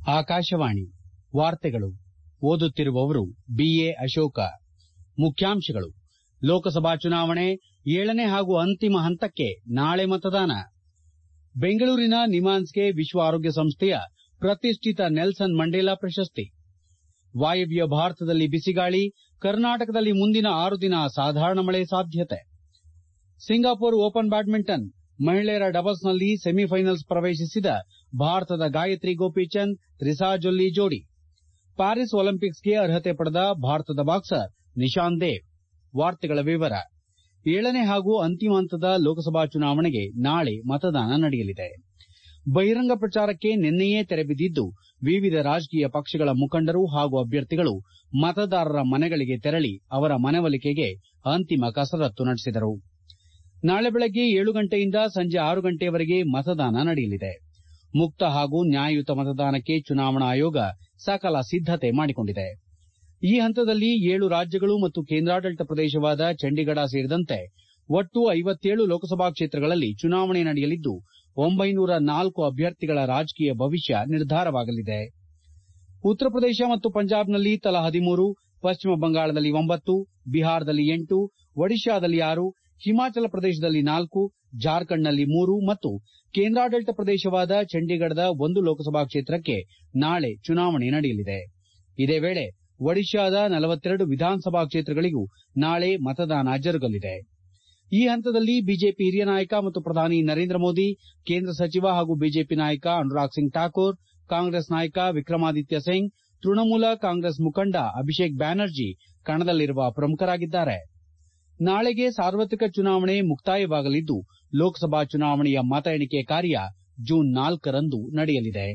ಆಕಾಶವಾಣಿ ವಾರ್ತೆಗಳು ಓದುತ್ತಿರುವವರು ಬಿಎ ಅಶೋಕ ಮುಖ್ಯಾಂಶಗಳು ಲೋಕಸಭಾ ಚುನಾವಣೆ ಏಳನೇ ಹಾಗೂ ಅಂತಿಮ ಹಂತಕ್ಕೆ ನಾಳೆ ಮತದಾನ ಬೆಂಗಳೂರಿನ ನಿಮ್ಹಾನ್ಸ್ಗೆ ವಿಶ್ವ ಆರೋಗ್ಯ ಸಂಸ್ಥೆಯ ಪ್ರತಿಷ್ಠಿತ ನೆಲ್ಸನ್ ಮಂಡೇಲಾ ಪ್ರಶಸ್ತಿ ವಾಯವ್ಯ ಭಾರತದಲ್ಲಿ ಬಿಸಿಗಾಳಿ ಕರ್ನಾಟಕದಲ್ಲಿ ಮುಂದಿನ ಆರು ದಿನ ಸಾಧಾರಣ ಮಳೆ ಸಾಧ್ಯತೆ ಸಿಂಗಾಪುರ್ ಓಪನ್ ಬ್ಯಾಡ್ಮಿಂಟನ್ ಮಹಿಳೆಯರ ಡಬಲ್ಸ್ನಲ್ಲಿ ಸೆಮಿಫೈನಲ್ಸ್ ಪ್ರವೇಶಿಸಿದ ಭಾರತದ ಗಾಯತ್ರಿ ಗೋಪಿಚಂದ್ ತ್ರಿಸಾ ಜೊಲ್ಲಿ ಜೋಡಿ ಪ್ಯಾರಿಸ್ ಒಲಿಂಪಿಕ್ಸ್ಗೆ ಅರ್ಹತೆ ಪಡೆದ ಭಾರತದ ಬಾಕ್ಸರ್ ನಿಶಾಂತ್ ದೇವ್ ಏಳನೇ ಹಾಗೂ ಅಂತಿಮ ಹಂತದ ಲೋಕಸಭಾ ಚುನಾವಣೆಗೆ ನಾಳೆ ಮತದಾನ ನಡೆಯಲಿದೆ ಬಹಿರಂಗ ಪ್ರಚಾರಕ್ಕೆ ನಿನ್ನೆಯೇ ತೆರೆ ಬಿದ್ದಿದ್ದು ವಿವಿಧ ರಾಜಕೀಯ ಪಕ್ಷಗಳ ಮುಖಂಡರು ಹಾಗೂ ಅಭ್ಯರ್ಥಿಗಳು ಮತದಾರರ ಮನೆಗಳಿಗೆ ತೆರಳಿ ಅವರ ಮನವೊಲಿಕೆಗೆ ಅಂತಿಮ ಕಸರತ್ತು ನಡೆಸಿದರು ನಾಳೆ ಬೆಳಗ್ಗೆ ಏಳು ಗಂಟೆಯಿಂದ ಸಂಜೆ ಆರು ಗಂಟೆಯವರೆಗೆ ಮತದಾನ ನಡೆಯಲಿದೆ ಮುಕ್ತ ಹಾಗೂ ನ್ಯಾಯಯುತ ಮತದಾನಕ್ಕೆ ಚುನಾವಣಾ ಆಯೋಗ ಸಕಲ ಸಿದ್ದತೆ ಮಾಡಿಕೊಂಡಿದೆ ಈ ಹಂತದಲ್ಲಿ ಏಳು ರಾಜ್ಯಗಳು ಮತ್ತು ಕೇಂದ್ರಾಡಳಿತ ಪ್ರದೇಶವಾದ ಚಂಡೀಗಢ ಸೇರಿದಂತೆ ಒಟ್ಟು ಐವತ್ತೇಳು ಲೋಕಸಭಾ ಕ್ಷೇತ್ರಗಳಲ್ಲಿ ಚುನಾವಣೆ ನಡೆಯಲಿದ್ದು ಒಂಬೈನೂರ ನಾಲ್ಕು ಅಭ್ಯರ್ಥಿಗಳ ರಾಜಕೀಯ ಭವಿಷ್ಯ ನಿರ್ಧಾರವಾಗಲಿದೆ ಉತ್ತರ ಪ್ರದೇಶ ಮತ್ತು ಪಂಜಾಬ್ನಲ್ಲಿ ತಲಾ ಹದಿಮೂರು ಪಶ್ಚಿಮ ಬಂಗಾಳದಲ್ಲಿ ಒಂಬತ್ತು ಬಿಹಾರದಲ್ಲಿ ಎಂಟು ಒಡಿಶಾದಲ್ಲಿ ಆರು ಹಿಮಾಚಲ ಪ್ರದೇಶದಲ್ಲಿ ನಾಲ್ಕು ಜಾರ್ಖಂಡ್ನಲ್ಲಿ ಮೂರು ಮತ್ತು ಕೇಂದ್ರಾಡಳಿತ ಪ್ರದೇಶವಾದ ಚಂಡೀಗಢದ ಒಂದು ಲೋಕಸಭಾ ಕ್ಷೇತ್ರಕ್ಕೆ ನಾಳೆ ಚುನಾವಣೆ ನಡೆಯಲಿದೆ ಇದೇ ವೇಳೆ ಒಡಿಶಾದ ನಲವತ್ತೆರಡು ವಿಧಾನಸಭಾ ಕ್ಷೇತ್ರಗಳಿಗೂ ನಾಳೆ ಮತದಾನ ಜರುಗಲಿದೆ ಈ ಹಂತದಲ್ಲಿ ಬಿಜೆಪಿ ಹಿರಿಯ ನಾಯಕ ಮತ್ತು ಪ್ರಧಾನಿ ನರೇಂದ್ರ ಮೋದಿ ಕೇಂದ್ರ ಸಚಿವ ಹಾಗೂ ಬಿಜೆಪಿ ನಾಯಕ ಅನುರಾಗ್ ಸಿಂಗ್ ಠಾಕೂರ್ ಕಾಂಗ್ರೆಸ್ ನಾಯಕ ವಿಕ್ರಮಾದಿತ್ಯ ಸಿಂಗ್ ತೃಣಮೂಲ ಕಾಂಗ್ರೆಸ್ ಮುಖಂಡ ಅಭಿಷೇಕ್ ಬ್ಯಾನರ್ಜಿ ಕಣದಲ್ಲಿರುವ ಪ್ರಮುಖರಾಗಿದ್ದಾರೆ ನಾಳೆಗೆ ಸಾರ್ವತ್ರಿಕ ಚುನಾವಣೆ ಮುಕ್ತಾಯವಾಗಲಿದ್ದು ಲೋಕಸಭಾ ಚುನಾವಣೆಯ ಮತ ಎಣಿಕೆ ಕಾರ್ಯ ಜೂನ್ ನಾಲ್ಕರಂದು ನಡೆಯಲಿದೆ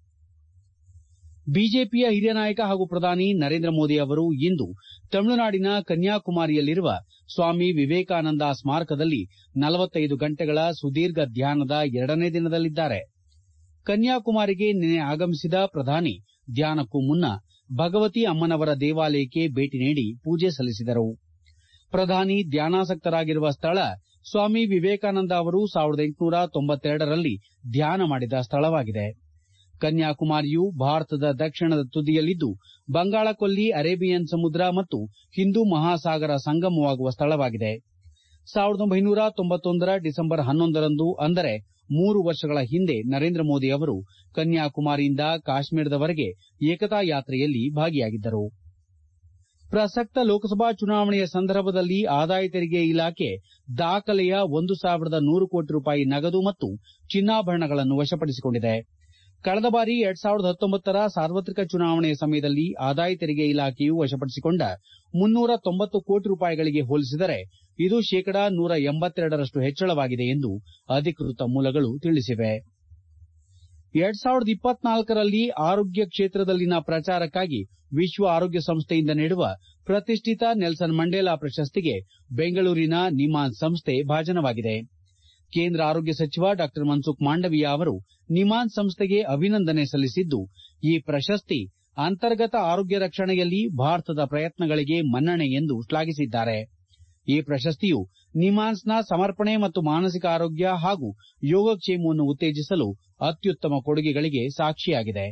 ಬಿಜೆಪಿಯ ಹಿರಿಯ ನಾಯಕ ಹಾಗೂ ಪ್ರಧಾನಿ ನರೇಂದ್ರ ಮೋದಿ ಅವರು ಇಂದು ತಮಿಳುನಾಡಿನ ಕನ್ಯಾಕುಮಾರಿಯಲ್ಲಿರುವ ಸ್ವಾಮಿ ವಿವೇಕಾನಂದ ಸ್ಮಾರಕದಲ್ಲಿ ನಲವತ್ತೈದು ಗಂಟೆಗಳ ಸುದೀರ್ಘ ಧ್ಯಾನದ ಎರಡನೇ ದಿನದಲ್ಲಿದ್ದಾರೆ ಕನ್ಯಾಕುಮಾರಿಗೆ ನಿನ್ನೆ ಆಗಮಿಸಿದ ಪ್ರಧಾನಿ ಧ್ಯಾನಕ್ಕೂ ಮುನ್ನ ಭಗವತಿ ಅಮ್ಮನವರ ದೇವಾಲಯಕ್ಕೆ ಭೇಟಿ ನೀಡಿ ಪೂಜೆ ಸಲ್ಲಿಸಿದರು ಪ್ರಧಾನಿ ಧ್ಯಾನಾಸಕ್ತರಾಗಿರುವ ಸ್ಥಳ ಸ್ವಾಮಿ ವಿವೇಕಾನಂದ ಅವರು ಸಾವಿರದ ಎಂಟುನೂರ ತೊಂಬತ್ತೆರಡರಲ್ಲಿ ಧ್ಯಾನ ಮಾಡಿದ ಸ್ಥಳವಾಗಿದೆ ಕನ್ಯಾಕುಮಾರಿಯು ಭಾರತದ ದಕ್ಷಿಣದ ತುದಿಯಲ್ಲಿದ್ದು ಬಂಗಾಳಕೊಲ್ಲಿ ಅರೇಬಿಯನ್ ಸಮುದ್ರ ಮತ್ತು ಹಿಂದೂ ಮಹಾಸಾಗರ ಸಂಗಮವಾಗುವ ಸ್ಥಳವಾಗಿದೆ ಸಾವಿರದ ಒಂಬೈನೂರ ತೊಂಬತ್ತೊಂದರ ಡಿಸೆಂಬರ್ ಹನ್ನೊಂದರಂದು ಅಂದರೆ ಮೂರು ವರ್ಷಗಳ ಹಿಂದೆ ನರೇಂದ್ರ ಮೋದಿ ಅವರು ಕನ್ಯಾಕುಮಾರಿಯಿಂದ ಕಾಶ್ಮೀರದವರೆಗೆ ಏಕತಾ ಯಾತ್ರೆಯಲ್ಲಿ ಭಾಗಿಯಾಗಿದ್ದರು ಪ್ರಸಕ್ತ ಲೋಕಸಭಾ ಚುನಾವಣೆಯ ಸಂದರ್ಭದಲ್ಲಿ ಆದಾಯ ತೆರಿಗೆ ಇಲಾಖೆ ದಾಖಲೆಯ ಒಂದು ಸಾವಿರದ ನೂರು ಕೋಟಿ ರೂಪಾಯಿ ನಗದು ಮತ್ತು ಚಿನ್ನಾಭರಣಗಳನ್ನು ವಶಪಡಿಸಿಕೊಂಡಿದೆ ಕಳೆದ ಬಾರಿ ಎರಡ್ ಸಾವಿರದ ಹತ್ತೊಂಬತ್ತರ ಸಾರ್ವತ್ರಿಕ ಚುನಾವಣೆಯ ಸಮಯದಲ್ಲಿ ಆದಾಯ ತೆರಿಗೆ ಇಲಾಖೆಯು ವಶಪಡಿಸಿಕೊಂಡ ಮುನ್ನೂರ ತೊಂಬತ್ತು ಕೋಟಿ ರೂಪಾಯಿಗಳಿಗೆ ಹೋಲಿಸಿದರೆ ಇದು ಶೇಕಡಾ ನೂರ ಎಂಬತ್ತೆರಡರಷ್ಟು ಹೆಚ್ಚಳವಾಗಿದೆ ಎಂದು ಅಧಿಕೃತ ಮೂಲಗಳು ತಿಳಿಸಿವೆ ಎರಡ್ ಸಾವಿರದ ಇಪ್ಪತ್ನಾಲ್ಕರಲ್ಲಿ ಆರೋಗ್ಯ ಕ್ಷೇತ್ರದಲ್ಲಿನ ಪ್ರಚಾರಕ್ಕಾಗಿ ವಿಶ್ವ ಆರೋಗ್ಯ ಸಂಸ್ಥೆಯಿಂದ ನೀಡುವ ಪ್ರತಿಷ್ಠಿತ ನೆಲ್ಸನ್ ಮಂಡೇಲಾ ಪ್ರಶಸ್ತಿಗೆ ಬೆಂಗಳೂರಿನ ನಿಮ್ಹಾನ್ಸ್ ಸಂಸ್ಥೆ ಭಾಜನವಾಗಿದೆ ಕೇಂದ್ರ ಆರೋಗ್ಯ ಸಚಿವ ಡಾ ಮನ್ಸುಖ್ ಮಾಂಡವೀಯ ಅವರು ನಿಮ್ಹಾನ್ಸ್ ಸಂಸ್ಥೆಗೆ ಅಭಿನಂದನೆ ಸಲ್ಲಿಸಿದ್ದು ಈ ಪ್ರಶಸ್ತಿ ಅಂತರ್ಗತ ಆರೋಗ್ಯ ರಕ್ಷಣೆಯಲ್ಲಿ ಭಾರತದ ಪ್ರಯತ್ನಗಳಿಗೆ ಮನ್ನಣೆ ಎಂದು ಶ್ಲಾಘಿಸಿದ್ದಾರೆ ಈ ಪ್ರಶಸ್ತಿಯು ನಿಮ್ಹಾನ್ಸ್ನ ಸಮರ್ಪಣೆ ಮತ್ತು ಮಾನಸಿಕ ಆರೋಗ್ಯ ಹಾಗೂ ಯೋಗಕ್ಷೇಮವನ್ನು ಉತ್ತೇಜಿಸಲು ಅತ್ಯುತ್ತಮ ಕೊಡುಗೆಗಳಿಗೆ ಸಾಕ್ಷಿಯಾಗಿದೆ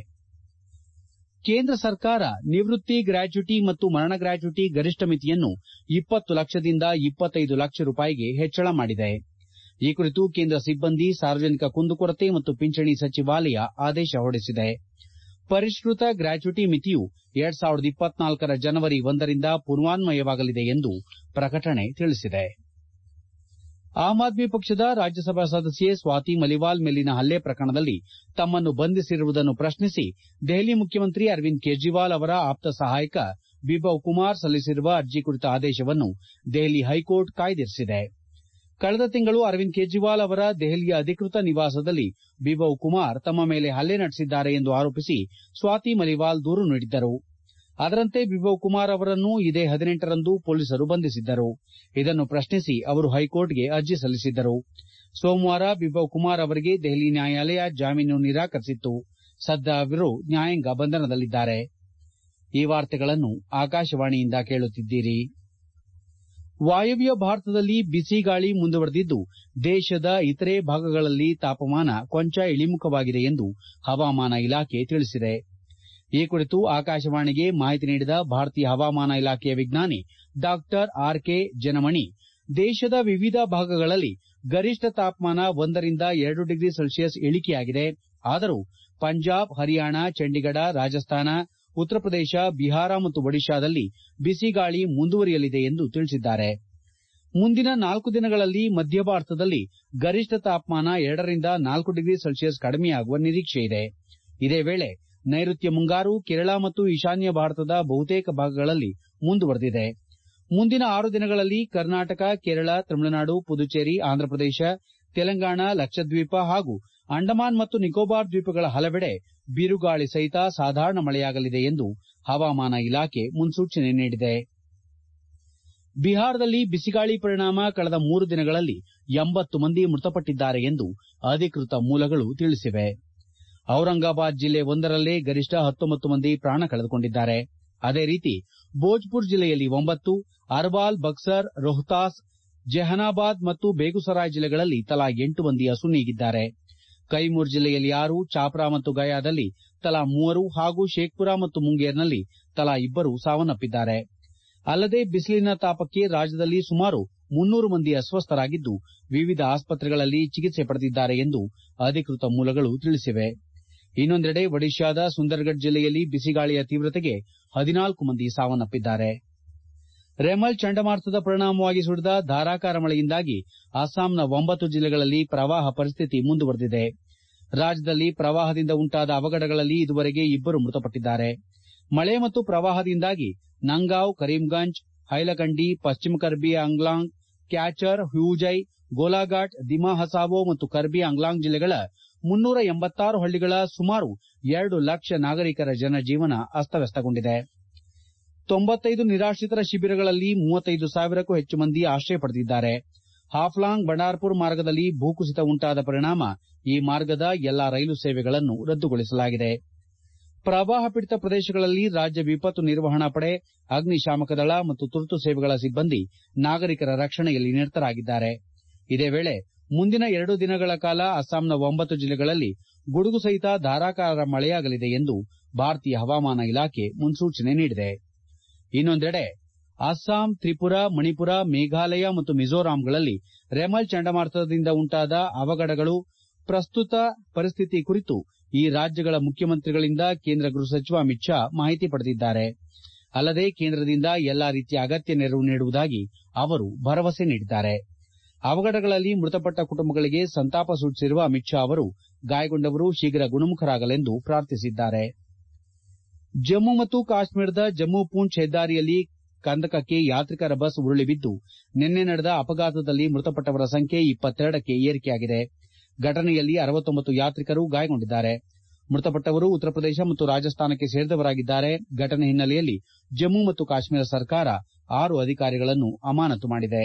ಕೇಂದ್ರ ಸರ್ಕಾರ ನಿವೃತ್ತಿ ಗ್ರಾಚ್ಯುಟಿ ಮತ್ತು ಮರಣ ಗ್ರಾಚ್ಯುಟಿ ಗರಿಷ್ಠ ಮಿತಿಯನ್ನು ಇಪ್ಪತ್ತು ಲಕ್ಷದಿಂದ ಇಪ್ಪತ್ತೈದು ಲಕ್ಷ ರೂಪಾಯಿಗೆ ಹೆಚ್ಚಳ ಮಾಡಿದೆ ಈ ಕುರಿತು ಕೇಂದ್ರ ಸಿಬ್ಬಂದಿ ಸಾರ್ವಜನಿಕ ಕುಂದುಕೊರತೆ ಮತ್ತು ಪಿಂಚಣಿ ಸಚಿವಾಲಯ ಆದೇಶ ಹೊರಡಿಸಿದೆ ಪರಿಷ್ಕೃತ ಗ್ರಾಚ್ಯುಟಿ ಮಿತಿಯು ಎರಡ್ ಸಾವಿರದ ಇಪ್ಪತ್ನಾಲ್ಕರ ಜನವರಿ ಒಂದರಿಂದ ಪೂರ್ವಾನ್ವಯವಾಗಲಿದೆ ಎಂದು ಪ್ರಕಟಣೆ ತಿಳಿಸಿದೆ ಆಮ್ ಆದ್ಮಿ ಪಕ್ಷದ ರಾಜ್ಯಸಭಾ ಸದಸ್ಯೆ ಸ್ವಾತಿ ಮಲಿವಾಲ್ ಮೇಲಿನ ಹಲ್ಲೆ ಪ್ರಕರಣದಲ್ಲಿ ತಮ್ಮನ್ನು ಬಂಧಿಸಿರುವುದನ್ನು ಪ್ರಶ್ನಿಸಿ ದೆಹಲಿ ಮುಖ್ಯಮಂತ್ರಿ ಅರವಿಂದ್ ಕೇಜ್ರಿವಾಲ್ ಅವರ ಆಪ್ತ ಸಹಾಯಕ ಬಿಪ್ಲಬ್ ಕುಮಾರ್ ಸಲ್ಲಿಸಿರುವ ಅರ್ಜಿ ಕುರಿತ ಆದೇಶವನ್ನು ದೆಹಲಿ ಹೈಕೋರ್ಟ್ ಕಾಯ್ದಿರಿಸಿದೆ ಕಳೆದ ತಿಂಗಳು ಅರವಿಂದ್ ಕೇಜ್ರಿವಾಲ್ ಅವರ ದೆಹಲಿಯ ಅಧಿಕೃತ ನಿವಾಸದಲ್ಲಿ ಬಿಪ್ಲಬ್ ಕುಮಾರ್ ತಮ್ಮ ಮೇಲೆ ಹಲ್ಲೆ ನಡೆಸಿದ್ದಾರೆ ಎಂದು ಆರೋಪಿಸಿ ಸ್ವಾತಿ ಮಲಿವಾಲ್ ದೂರು ನೀಡಿದ್ದರು ಅದರಂತೆ ಬಿಪ್ಲಬ್ ಕುಮಾರ್ ಅವರನ್ನು ಇದೇ ಹದಿನೆಂಟರಂದು ಪೊಲೀಸರು ಬಂಧಿಸಿದ್ದರು ಇದನ್ನು ಪ್ರಶ್ನಿಸಿ ಅವರು ಹೈಕೋರ್ಟ್ಗೆ ಅರ್ಜಿ ಸಲ್ಲಿಸಿದ್ದರು ಸೋಮವಾರ ಬಿಪ್ಲಬ್ ಕುಮಾರ್ ಅವರಿಗೆ ದೆಹಲಿ ನ್ಯಾಯಾಲಯ ಜಾಮೀನು ನಿರಾಕರಿಸಿತ್ತು ಸದ್ಯ ಅವರು ನ್ಯಾಯಾಂಗ ಬಂಧನದಲ್ಲಿದ್ದಾರೆ ವಾಯವ್ಯ ಭಾರತದಲ್ಲಿ ಬಿಸಿಗಾಳಿ ಮುಂದುವರೆದಿದ್ದು ದೇಶದ ಇತರೆ ಭಾಗಗಳಲ್ಲಿ ತಾಪಮಾನ ಕೊಂಚ ಇಳಿಮುಖವಾಗಿದೆ ಎಂದು ಹವಾಮಾನ ಇಲಾಖೆ ತಿಳಿಸಿದೆ ಈ ಕುರಿತು ಆಕಾಶವಾಣಿಗೆ ಮಾಹಿತಿ ನೀಡಿದ ಭಾರತೀಯ ಹವಾಮಾನ ಇಲಾಖೆಯ ವಿಜ್ಞಾನಿ ಡಾ ಆರ್ ಕೆ ಜನಮಣಿ ದೇಶದ ವಿವಿಧ ಭಾಗಗಳಲ್ಲಿ ಗರಿಷ್ಠ ತಾಪಮಾನ ಒಂದರಿಂದ ಎರಡು ಡಿಗ್ರಿ ಸೆಲ್ಸಿಯಸ್ ಇಳಿಕೆಯಾಗಿದೆ ಆದರೂ ಪಂಜಾಬ್ ಹರಿಯಾಣ ಚಂಡೀಗಢ ರಾಜಸ್ಥಾನ ಉತ್ತರ ಪ್ರದೇಶ ಬಿಹಾರ ಮತ್ತು ಒಡಿಶಾದಲ್ಲಿ ಬಿಸಿಗಾಳಿ ಮುಂದುವರಿಯಲಿದೆ ಎಂದು ತಿಳಿಸಿದ್ದಾರೆ ಮುಂದಿನ ನಾಲ್ಕು ದಿನಗಳಲ್ಲಿ ಮಧ್ಯ ಭಾರತದಲ್ಲಿ ಗರಿಷ್ಠ ತಾಪಮಾನ ಎರಡರಿಂದ ನಾಲ್ಕು ಡಿಗ್ರಿ ಸೆಲ್ಸಿಯಸ್ ಕಡಿಮೆಯಾಗುವ ನಿರೀಕ್ಷೆಯಿದೆ ಇದೇ ವೇಳೆ ನೈಋತ್ಯ ಮುಂಗಾರು ಕೇರಳ ಮತ್ತು ಈಶಾನ್ಯ ಭಾರತದ ಬಹುತೇಕ ಭಾಗಗಳಲ್ಲಿ ಮುಂದುವರೆದಿದೆ ಮುಂದಿನ ಆರು ದಿನಗಳಲ್ಲಿ ಕರ್ನಾಟಕ ಕೇರಳ ತಮಿಳುನಾಡು ಪುದುಚೇರಿ ಆಂಧ್ರಪ್ರದೇಶ ತೆಲಂಗಾಣ ಲಕ್ಷದ್ವೀಪ ಹಾಗೂ ಅಂಡಮಾನ್ ಮತ್ತು ನಿಕೋಬಾರ್ ದ್ವೀಪಗಳ ಹಲವೆಡೆ ಬಿರುಗಾಳಿ ಸಹಿತ ಸಾಧಾರಣ ಮಳೆಯಾಗಲಿದೆ ಎಂದು ಹವಾಮಾನ ಇಲಾಖೆ ಮುನ್ಸೂಚನೆ ನೀಡಿದೆ ಬಿಹಾರದಲ್ಲಿ ಬಿಸಿಗಾಳಿ ಪರಿಣಾಮ ಕಳೆದ ಮೂರು ದಿನಗಳಲ್ಲಿ ಎಂಬತ್ತು ಮಂದಿ ಮೃತಪಟ್ಟಿದ್ದಾರೆ ಎಂದು ಅಧಿಕೃತ ಮೂಲಗಳು ತಿಳಿಸಿವೆ ಔರಂಗಾಬಾದ್ ಜಿಲ್ಲೆ ಒಂದರಲ್ಲೇ ಗರಿಷ್ಠ ಹತ್ತೊಂಬತ್ತು ಮಂದಿ ಪ್ರಾಣ ಕಳೆದುಕೊಂಡಿದ್ದಾರೆ ಅದೇ ರೀತಿ ಭೋಜ್ಪುರ್ ಜಿಲ್ಲೆಯಲ್ಲಿ ಒಂಬತ್ತು ಅರ್ವಾಲ್ ಬಕ್ಸರ್ ರೋಹ್ತಾಸ್ ಜೆಹನಾಬಾದ್ ಮತ್ತು ಬೇಗುಸರಾಯ್ ಜಿಲ್ಲೆಗಳಲ್ಲಿ ತಲಾ ಎಂಟು ಮಂದಿ ಅಸುನೀಗಿದ್ದಾರೆ ಕೈಮೂರ್ ಜಿಲ್ಲೆಯಲ್ಲಿ ಆರು ಚಾಪ್ರಾ ಮತ್ತು ಗಯಾದಲ್ಲಿ ತಲಾ ಮೂವರು ಹಾಗೂ ಶೇಖ್ಪುರ ಮತ್ತು ಮುಂಗೇರ್ನಲ್ಲಿ ತಲಾ ಇಬ್ಬರು ಸಾವನ್ನಪ್ಪಿದ್ದಾರೆ ಅಲ್ಲದೆ ಬಿಸಿಲಿನ ತಾಪಕ್ಕೆ ರಾಜ್ಯದಲ್ಲಿ ಸುಮಾರು ಮುನ್ನೂರು ಮಂದಿ ಅಸ್ವಸ್ಥರಾಗಿದ್ದು ವಿವಿಧ ಆಸ್ಪತ್ರೆಗಳಲ್ಲಿ ಚಿಕಿತ್ಸೆ ಪಡೆದಿದ್ದಾರೆ ಎಂದು ಅಧಿಕೃತ ಮೂಲಗಳು ತಿಳಿಸಿವೆ ಇನ್ನೊಂದೆಡೆ ಒಡಿಶಾದ ಸುಂದರ್ಗಢ್ ಜಿಲ್ಲೆಯಲ್ಲಿ ಬಿಸಿಗಾಳಿಯ ತೀವ್ರತೆಗೆ ಹದಿನಾಲ್ಕು ಮಂದಿ ಸಾವನ್ನಪ್ಪಿದ್ದಾರೆ ರೆಮಲ್ ಚಂಡಮಾರುತದ ಪರಿಣಾಮವಾಗಿ ಸುರಿದ ಧಾರಾಕಾರ ಮಳೆಯಿಂದಾಗಿ ಅಸ್ಸಾಂನ ಒಂಬತ್ತು ಜಿಲ್ಲೆಗಳಲ್ಲಿ ಪ್ರವಾಹ ಪರಿಸ್ಥಿತಿ ಮುಂದುವರೆದಿದೆ ರಾಜ್ಯದಲ್ಲಿ ಪ್ರವಾಹದಿಂದ ಉಂಟಾದ ಅವಘಡಗಳಲ್ಲಿ ಇದುವರೆಗೆ ಇಬ್ಬರು ಮೃತಪಟ್ಟಿದ್ದಾರೆ ಮಳೆ ಮತ್ತು ಪ್ರವಾಹದಿಂದಾಗಿ ನಂಗಾವ್ ಕರೀಂಗಂಜ್ ಹೈಲಕಂಡಿ ಪಶ್ಚಿಮ ಕರ್ಬಿ ಆಂಗ್ಲಾಂಗ್ ಕ್ಯಾಚರ್ ಹ್ಯೂಜೈ ಗೋಲಾಘಾಟ್ ದಿಮಾ ಹಸಾವೋ ಮತ್ತು ಕರ್ಬಿ ಆಂಗ್ಲಾಂಗ್ ಜಿಲ್ಲೆಗಳ ಮುನ್ನೂರ ಎಂಬತ್ತಾರು ಹಳ್ಳಿಗಳ ಸುಮಾರು ಎರಡು ಲಕ್ಷ ನಾಗರಿಕರ ಜನಜೀವನ ಅಸ್ತವ್ಯಸ್ತಗೊಂಡಿದೆ ತೊಂಬತ್ತೈದು ನಿರಾಶ್ರಿತರ ಶಿಬಿರಗಳಲ್ಲಿ ಮೂವತ್ತೈದು ಸಾವಿರಕ್ಕೂ ಹೆಚ್ಚು ಮಂದಿ ಆಶ್ರಯ ಪಡೆದಿದ್ದಾರೆ ಹಾಫ್ಲಾಂಗ್ ಬಂಡಾರ್ಪುರ್ ಮಾರ್ಗದಲ್ಲಿ ಭೂಕುಸಿತ ಉಂಟಾದ ಪರಿಣಾಮ ಈ ಮಾರ್ಗದ ಎಲ್ಲಾ ರೈಲು ಸೇವೆಗಳನ್ನು ರದ್ದುಗೊಳಿಸಲಾಗಿದೆ ಪ್ರವಾಹ ಪೀಡಿತ ಪ್ರದೇಶಗಳಲ್ಲಿ ರಾಜ್ಯ ವಿಪತ್ತು ನಿರ್ವಹಣಾ ಪಡೆ ಅಗ್ನಿಶಾಮಕ ದಳ ಮತ್ತು ತುರ್ತು ಸೇವೆಗಳ ಸಿಬ್ಬಂದಿ ನಾಗರಿಕರ ರಕ್ಷಣೆಯಲ್ಲಿ ನಿರತರಾಗಿದ್ದಾರೆ ಇದೇ ವೇಳೆ ಮುಂದಿನ ಎರಡು ದಿನಗಳ ಕಾಲ ಅಸ್ಸಾಂನ ಒಂಬತ್ತು ಜಿಲ್ಲೆಗಳಲ್ಲಿ ಗುಡುಗು ಸಹಿತ ಧಾರಾಕಾರ ಮಳೆಯಾಗಲಿದೆ ಎಂದು ಭಾರತೀಯ ಹವಾಮಾನ ಇಲಾಖೆ ಮುನ್ಸೂಚನೆ ನೀಡಿದೆ ಇನ್ನೊಂದೆಡೆ ಅಸ್ಸಾಂ ತ್ರಿಪುರಾ ಮಣಿಪುರ ಮೇಘಾಲಯ ಮತ್ತು ಮಿಜೋರಾಂಗಳಲ್ಲಿ ರೆಮಲ್ ಚಂಡಮಾರುತದಿಂದ ಉಂಟಾದ ಅವಘಡಗಳು ಪ್ರಸ್ತುತ ಪರಿಸ್ಥಿತಿ ಕುರಿತು ಈ ರಾಜ್ಯಗಳ ಮುಖ್ಯಮಂತ್ರಿಗಳಿಂದ ಕೇಂದ್ರ ಗೃಹ ಸಚಿವ ಅಮಿತ್ ಶಾ ಮಾಹಿತಿ ಪಡೆದಿದ್ದಾರೆ ಅಲ್ಲದೆ ಕೇಂದ್ರದಿಂದ ಎಲ್ಲಾ ರೀತಿಯ ಅಗತ್ಯ ನೆರವು ನೀಡುವುದಾಗಿ ಅವರು ಭರವಸೆ ನೀಡಿದ್ದಾರೆ ಅವಘಡಗಳಲ್ಲಿ ಮೃತಪಟ್ಟ ಕುಟುಂಬಗಳಿಗೆ ಸಂತಾಪ ಸೂಚಿಸಿರುವ ಅಮಿತ್ ಶಾ ಅವರು ಗಾಯಗೊಂಡವರು ಶೀಘ್ರ ಗುಣಮುಖರಾಗಲೆಂದು ಪ್ರಾರ್ಥಿಸಿದ್ದಾರೆ ಜಮ್ಮು ಮತ್ತು ಕಾಶ್ಮೀರದ ಜಮ್ಮು ಪೂಂಚ್ ಹೆದ್ದಾರಿಯಲ್ಲಿ ಕಂದಕಕ್ಕೆ ಯಾತ್ರಿಕರ ಬಸ್ ಉರುಳಿ ಬಿದ್ದು ನಿನ್ನೆ ನಡೆದ ಅಪಘಾತದಲ್ಲಿ ಮೃತಪಟ್ಟವರ ಸಂಖ್ಯೆ ಇಪ್ಪತ್ತೆರಡಕ್ಕೆ ಏರಿಕೆಯಾಗಿದೆ ಘಟನೆಯಲ್ಲಿ ಅರವತ್ತೊಂಬತ್ತು ಯಾತ್ರಿಕರು ಗಾಯಗೊಂಡಿದ್ದಾರೆ ಮೃತಪಟ್ಟವರು ಉತ್ತರ ಪ್ರದೇಶ ಮತ್ತು ರಾಜಸ್ಥಾನಕ್ಕೆ ಸೇರಿದವರಾಗಿದ್ದಾರೆ ಘಟನೆ ಹಿನ್ನೆಲೆಯಲ್ಲಿ ಜಮ್ಮು ಮತ್ತು ಕಾಶ್ಮೀರ ಸರ್ಕಾರ ಆರು ಅಧಿಕಾರಿಗಳನ್ನು ಅಮಾನತು ಮಾಡಿದೆ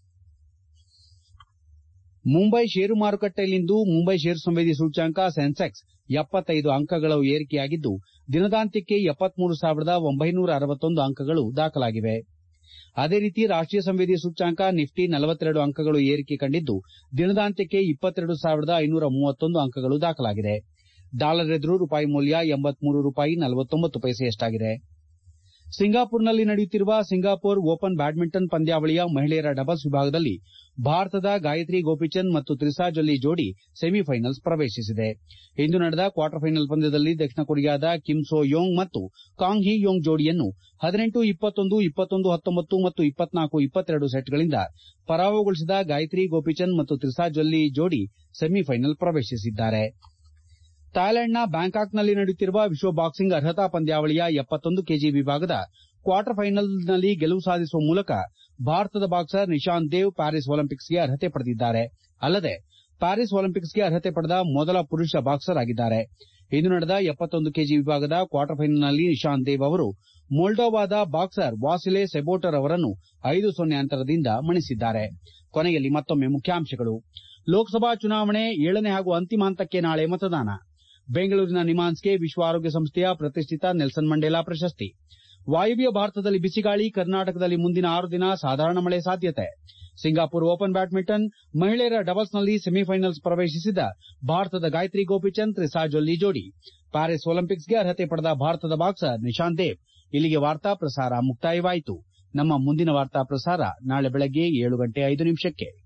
ಮುಂಬೈ ಷೇರು ಮಾರುಕಟ್ಟೆಯಲ್ಲಿಂದು ಮುಂಬೈ ಷೇರು ಸಂವೇದಿ ಸೂಚ್ಯಂಕ ಸೆನ್ಸೆಕ್ಸ್ ಎಪ್ಪತ್ತೈದು ಅಂಕಗಳು ಏರಿಕೆಯಾಗಿದ್ದು ದಿನದಾಂತ್ಯಕ್ಕೆ ಎಪ್ಪತ್ಮೂರು ಸಾವಿರದ ಒಂಬೈನೂರ ಅರವತ್ತೊಂದು ಅಂಕಗಳು ದಾಖಲಾಗಿವೆ ಅದೇ ರೀತಿ ರಾಷ್ಟೀಯ ಸಂವೇದಿ ಸೂಚ್ಯಂಕ ನಿಫ್ಟಿ ನಲವತ್ತೆರಡು ಅಂಕಗಳು ಏರಿಕೆ ಕಂಡಿದ್ದು ದಿನದಾಂತ್ಯಕ್ಕೆ ಇಪ್ಪತ್ತೆರಡು ಸಾವಿರದ ಐನೂರ ಮೂವತ್ತೊಂದು ಅಂಕಗಳು ದಾಖಲಾಗಿದೆ ಡಾಲರ್ ಎದುರು ರೂಪಾಯಿ ಮೌಲ್ಯ ಎಂಬತ್ಮೂರು ರೂಪಾಯಿ ನಲವತ್ತೊಂಬತ್ತು ಪೈಸೆಯಷ್ಟಾಗಿದೆ ಸಿಂಗಾಪುರ್ನಲ್ಲಿ ನಡೆಯುತ್ತಿರುವ ಸಿಂಗಾಪುರ್ ಓಪನ್ ಬ್ಯಾಡ್ಮಿಂಟನ್ ಪಂದ್ಯಾವಳಿಯ ಮಹಿಳೆಯರ ಡಬಲ್ಸ್ ವಿಭಾಗದಲ್ಲಿ ಭಾರತದ ಗಾಯತ್ರಿ ಗೋಪಿಚಂದ್ ಮತ್ತು ತ್ರಿಸಾ ಜೊಲ್ಲಿ ಜೋಡಿ ಸೆಮಿಫೈನಲ್ಸ್ ಪ್ರವೇಶಿಸಿದೆ ಇಂದು ನಡೆದ ಕ್ವಾರ್ಟರ್ ಫೈನಲ್ ಪಂದ್ಯದಲ್ಲಿ ದಕ್ಷಿಣ ಕೊರಿಯಾದ ಕಿಮ್ ಸೋ ಯೋಂಗ್ ಮತ್ತು ಕಾಂಗ್ ಹಿ ಯೋಂಗ್ ಜೋಡಿಯನ್ನು ಹದಿನೆಂಟು ಇಪ್ಪತ್ತೊಂದು ಇಪ್ಪತ್ತೊಂದು ಹತ್ತೊಂಬತ್ತು ಮತ್ತು ಇಪ್ಪತ್ನಾಲ್ಕು ಇಪ್ಪತ್ತೆರಡು ಸೆಟ್ಗಳಿಂದ ಪರಾಭವಗೊಳಿಸಿದ ಗಾಯತ್ರಿ ಗೋಪಿಚಂದ್ ಮತ್ತು ತ್ರಿಸಾ ಜೊಲ್ಲಿ ಜೋಡಿ ಸೆಮಿಫೈನಲ್ ಪ್ರವೇಶಿಸಿದ್ದಾರೆ ಥಾಯ್ಲೆಂಡ್ನ ಬ್ಯಾಂಕಾಕ್ನಲ್ಲಿ ನಡೆಯುತ್ತಿರುವ ವಿಶ್ವ ಬಾಕ್ಸಿಂಗ್ ಅರ್ಹತಾ ಪಂದ್ಯಾವಳಿಯ ಎಪ್ಪತ್ತೊಂದು ಕೆಜಿ ವಿಭಾಗದ ಕ್ವಾರ್ಟರ್ ಫೈನಲ್ನಲ್ಲಿ ಗೆಲುವು ಸಾಧಿಸುವ ಮೂಲಕ ಭಾರತದ ಬಾಕ್ಸರ್ ನಿಶಾಂತ್ ದೇವ್ ಪ್ಯಾರಿಸ್ ಒಲಿಂಪಿಕ್ಸ್ಗೆ ಅರ್ಹತೆ ಪಡೆದಿದ್ದಾರೆ ಅಲ್ಲದೆ ಪ್ಯಾರಿಸ್ ಒಲಿಂಪಿಕ್ಸ್ಗೆ ಅರ್ಹತೆ ಪಡೆದ ಮೊದಲ ಪುರುಷ ಬಾಕ್ಸರ್ ಆಗಿದ್ದಾರೆ ಇಂದು ನಡೆದ ಎಪ್ಪತ್ತೊಂದು ಕೆಜಿ ವಿಭಾಗದ ಕ್ವಾರ್ಟರ್ ಫೈನಲ್ನಲ್ಲಿ ನಿಶಾಂತ್ ದೇವ್ ಅವರು ಮೊಲ್ಡೋವಾದ ಬಾಕ್ಸರ್ ವಾಸಿಲೆ ಸೆಬೋಟರ್ ಅವರನ್ನು ಐದು ಸೊನ್ನೆ ಅಂತರದಿಂದ ಮಣಿಸಿದ್ದಾರೆ ಕೊನೆಯಲ್ಲಿ ಮತ್ತೊಮ್ಮೆ ಮುಖ್ಯಾಂಶಗಳು ಲೋಕಸಭಾ ಚುನಾವಣೆ ಏಳನೇ ಹಾಗೂ ಅಂತಿಮ ಹಂತಕ್ಕೆ ನಾಳೆ ಮತದಾನ ಬೆಂಗಳೂರಿನ ನಿಮಾನ್ಸ್ಗೆ ವಿಶ್ವ ಆರೋಗ್ಯ ಸಂಸ್ಥೆಯ ಪ್ರತಿಷ್ಠಿತ ನೆಲ್ಸನ್ ಮಂಡೇಲಾ ಪ್ರಶಸ್ತಿ ವಾಯವ್ಯ ಭಾರತದಲ್ಲಿ ಬಿಸಿಗಾಳಿ ಕರ್ನಾಟಕದಲ್ಲಿ ಮುಂದಿನ ಆರು ದಿನ ಸಾಧಾರಣ ಮಳೆ ಸಾಧ್ಯತೆ ಸಿಂಗಾಪುರ್ ಓಪನ್ ಬ್ಯಾಡ್ಮಿಂಟನ್ ಮಹಿಳೆಯರ ಡಬಲ್ಸ್ನಲ್ಲಿ ಸೆಮಿಫೈನಲ್ಸ್ ಪ್ರವೇಶಿಸಿದ ಭಾರತದ ಗಾಯತ್ರಿ ಗೋಪಿಚಂದ್ ತ್ರಿಸಾ ಜೊಲ್ಲಿ ಜೋಡಿ ಪ್ಯಾರಿಸ್ ಒಲಿಂಪಿಕ್ಸ್ಗೆ ಅರ್ಹತೆ ಪಡೆದ ಭಾರತದ ಬಾಕ್ಸರ್ ನಿಶಾಂತ್ ದೇವ್ ಇಲ್ಲಿಗೆ ವಾರ್ತಾ ಪ್ರಸಾರ ಮುಕ್ತಾಯವಾಯಿತು ನಮ್ಮ ಮುಂದಿನ ವಾರ್ತಾ ಪ್ರಸಾರ ನಾಳೆ ಬೆಳಗ್ಗೆ ಏಳು ಗಂಟೆ ಐದು ನಿಮಿಷಕ್ಕೆ